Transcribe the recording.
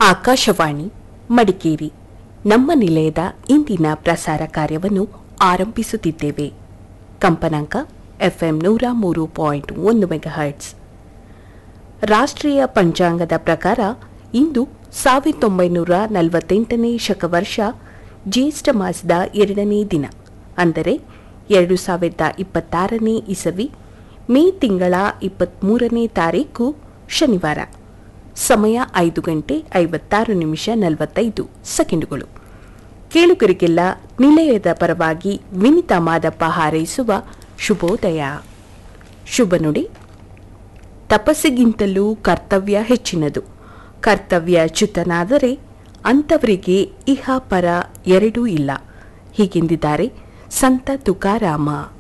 ಆಕಾಶವಾಣಿ ಮಡಿಕೇರಿ ನಮ್ಮ ನಿಲಯದ ಇಂದಿನ ಪ್ರಸಾರ ಕಾರ್ಯವನ್ನು ಆರಂಭಿಸುತ್ತಿದ್ದೇವೆ ಕಂಪನಾಂಕ ಎಫ್ಎಂ ನೂರ ಮೂರು ಪಾಯಿಂಟ್ ಒಂದು ಮೆಗಾಹರ್ಟ್ಸ್ ರಾಷ್ಟ್ರೀಯ ಪಂಚಾಂಗದ ಪ್ರಕಾರ ಇಂದು ಸಾವಿರದ ಒಂಬೈನೂರ ನಲವತ್ತೆಂಟನೇ ಶಕವರ್ಷ ಜ್ಯೇಷ್ಠ ಮಾಸದ ಎರಡನೇ ದಿನ ಅಂದರೆ ಎರಡು ಸಾವಿರದ ಇಪ್ಪತ್ತಾರನೇ ಇಸವಿ ಮೇ ತಿಂಗಳ ಇಪ್ಪತ್ತ್ಮೂರನೇ ತಾರೀಕು ಶನಿವಾರ ಸಮಯ ಐದು ಗಂಟೆ ಐವತ್ತಾರು ನಿಮಿಷ ನಲವತ್ತೈದು ಸೆಕೆಂಡುಗಳು ಕೇಳುಗರಿಗೆಲ್ಲ ನಿಲಯದ ಪರವಾಗಿ ವಿನಿತಾ ಮಾದಪ್ಪ ಹಾರೈಸುವ ಶುಭೋದಯ ಶುಭ ನುಡಿ ತಪಸ್ಸಿಗಿಂತಲೂ ಕರ್ತವ್ಯ ಹೆಚ್ಚಿನದು ಕರ್ತವ್ಯ ಚ್ಯುತನಾದರೆ ಅಂಥವರಿಗೆ ಇಹ ಪರ ಎರಡೂ ಇಲ್ಲ ಹೀಗೆಂದಿದ್ದಾರೆ ಸಂತ ತುಕಾರಾಮ